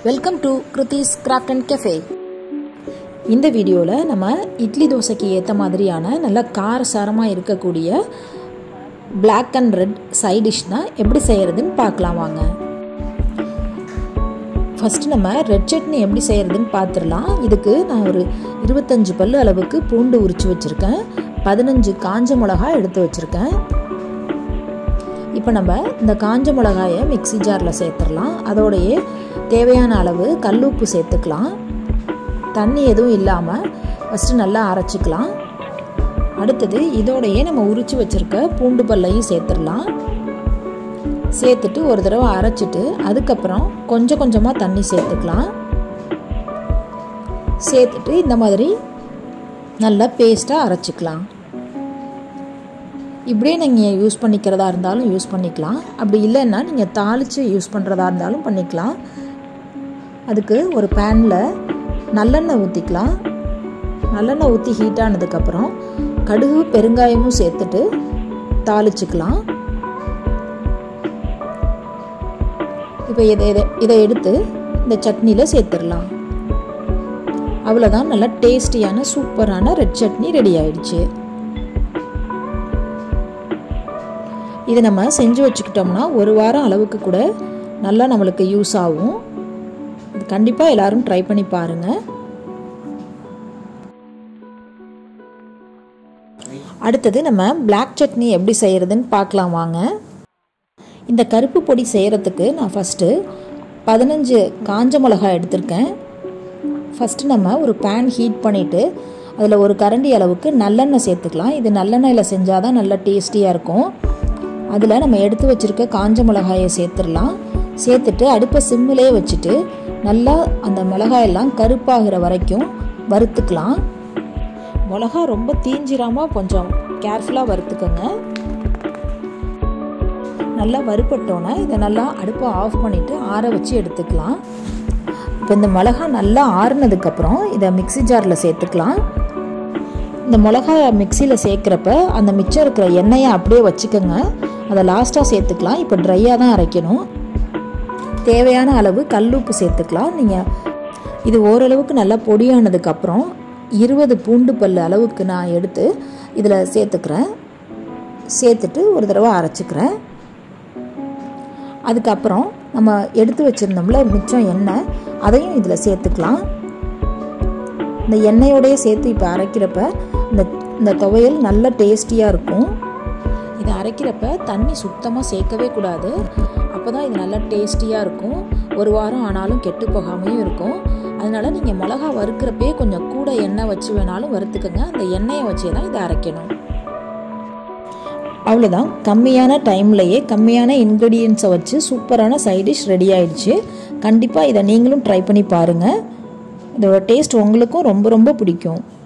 welcome to Kiruthis craft and cafe இந்த வீடியோவில் நம்ம இட்லி தோசைக்கு ஏற்ற மாதிரியான நல்ல காரசாரமாக இருக்கக்கூடிய black and red side dish தான் எப்படி செய்கிறதுன்னு பார்க்கலாம் வாங்க ஃபஸ்ட்டு நம்ம ரெட் சட்னி எப்படி செய்கிறதுன்னு பார்த்துடலாம் இதுக்கு நான் ஒரு இருபத்தஞ்சு பல்லு அளவுக்கு பூண்டு உரித்து வச்சுருக்கேன் பதினஞ்சு காஞ்ச மிளகா எடுத்து வச்சுருக்கேன் இப்போ நம்ம இந்த காஞ்ச மிளகாயை மிக்சி ஜாரில் சேர்த்துடலாம் அதோடையே தேவையான அளவு கல்லுப்பு சேர்த்துக்கலாம் தண்ணி எதுவும் இல்லாமல் ஃபஸ்ட்டு நல்லா அரைச்சிக்கலாம் அடுத்தது இதோடையே நம்ம உரித்து வச்சுருக்க பூண்டு பல்லையும் சேர்த்துடலாம் சேர்த்துட்டு ஒரு தடவை அரைச்சிட்டு அதுக்கப்புறம் கொஞ்சம் கொஞ்சமாக தண்ணி சேர்த்துக்கலாம் சேர்த்துட்டு இந்த மாதிரி நல்லா பேஸ்ட்டாக அரைச்சிக்கலாம் இப்படியே நீங்கள் யூஸ் பண்ணிக்கிறதா இருந்தாலும் யூஸ் பண்ணிக்கலாம் அப்படி இல்லைன்னா நீங்கள் தாளித்து யூஸ் பண்ணுறதா இருந்தாலும் பண்ணிக்கலாம் அதுக்கு ஒரு பேனில் நல்லெண்ணெய் ஊற்றிக்கலாம் நல்லெண்ணெய் ஊற்றி ஹீட் ஆனதுக்கப்புறம் கடுகு பெருங்காயமும் சேர்த்துட்டு தாளிச்சுக்கலாம் இப்போ இதை இதை இதை எடுத்து இந்த சட்னியில் சேர்த்துடலாம் அவ்வளோதான் நல்லா டேஸ்டியான சூப்பரான ரெட் சட்னி ரெடி ஆயிடுச்சு இதை நம்ம செஞ்சு வச்சுக்கிட்டோம்னா ஒரு வாரம் அளவுக்கு கூட நல்லா நம்மளுக்கு யூஸ் ஆகும் இது கண்டிப்பாக எல்லோரும் ட்ரை பண்ணி பாருங்கள் அடுத்தது நம்ம பிளாக் சட்னி எப்படி செய்கிறதுன்னு பார்க்கலாம் வாங்க இந்த கருப்பு பொடி செய்கிறதுக்கு நான் ஃபஸ்ட்டு பதினஞ்சு காஞ்ச மிளகாய் எடுத்திருக்கேன் ஃபஸ்ட்டு நம்ம ஒரு பேன் ஹீட் பண்ணிவிட்டு அதில் ஒரு கரண்டி அளவுக்கு நல்லெண்ணெய் சேர்த்துக்கலாம் இது நல்லெண்ணெயில் செஞ்சால் தான் நல்லா டேஸ்டியாக இருக்கும் அதில் நம்ம எடுத்து வச்சுருக்க காஞ்ச மிளகாயை சேர்த்துடலாம் சேர்த்துட்டு அடுப்பை சிம்மிலே வச்சுட்டு நல்லா அந்த மிளகாயெல்லாம் கருப்பாகிற வரைக்கும் வறுத்துக்கலாம் மிளகா ரொம்ப தீஞ்சிராமல் கொஞ்சம் கேர்ஃபுல்லாக வறுத்துக்கோங்க நல்லா வறுப்பட்டோன்னே இதை நல்லா அடுப்பை ஆஃப் பண்ணிவிட்டு ஆற வச்சு எடுத்துக்கலாம் இப்போ இந்த மிளகா நல்லா ஆறுனதுக்கப்புறம் இதை மிக்சி ஜாரில் சேர்த்துக்கலாம் இந்த மிளகா மிக்சியில் சேர்க்குறப்ப அந்த மிச்சம் இருக்கிற எண்ணெயை அப்படியே வச்சுக்கோங்க அதை லாஸ்ட்டாக சேர்த்துக்கலாம் இப்போ ட்ரையாக தான் அரைக்கணும் தேவையான அளவு கல்லுப்பு சேர்த்துக்கலாம் நீங்கள் இது ஓரளவுக்கு நல்லா பொடியானதுக்கப்புறம் இருபது பூண்டு பல் அளவுக்கு நான் எடுத்து இதில் சேர்த்துக்கிறேன் சேர்த்துட்டு ஒரு தடவை அரைச்சிக்கிறேன் அதுக்கப்புறம் நம்ம எடுத்து வச்சுருந்தோம்ல மிச்சம் எண்ணெய் அதையும் இதில் சேர்த்துக்கலாம் இந்த எண்ணெயோடையே சேர்த்து இப்போ அரைக்கிறப்ப இந்த இந்த துவையல் நல்ல டேஸ்டியாக இருக்கும் இதை அரைக்கிறப்ப தண்ணி சுத்தமாக சேர்க்கவே கூடாது அப்போ தான் இது நல்லா டேஸ்டியாக இருக்கும் ஒரு வாரம் ஆனாலும் கெட்டு போகாமையும் இருக்கும் அதனால் நீங்கள் மிளகா வறுக்கிறப்பே கொஞ்சம் கூட எண்ணெய் வச்சு வேணாலும் வறுத்துக்கோங்க அந்த எண்ணெயை வச்சே தான் இதை அரைக்கணும் அவ்வளோதான் கம்மியான டைம்லையே கம்மியான இன்க்ரீடியன்ஸை வச்சு சூப்பரான சைட் டிஷ் ரெடி ஆயிடுச்சு கண்டிப்பாக இதை நீங்களும் ட்ரை பண்ணி பாருங்கள் இதோட டேஸ்ட் உங்களுக்கும் ரொம்ப ரொம்ப பிடிக்கும்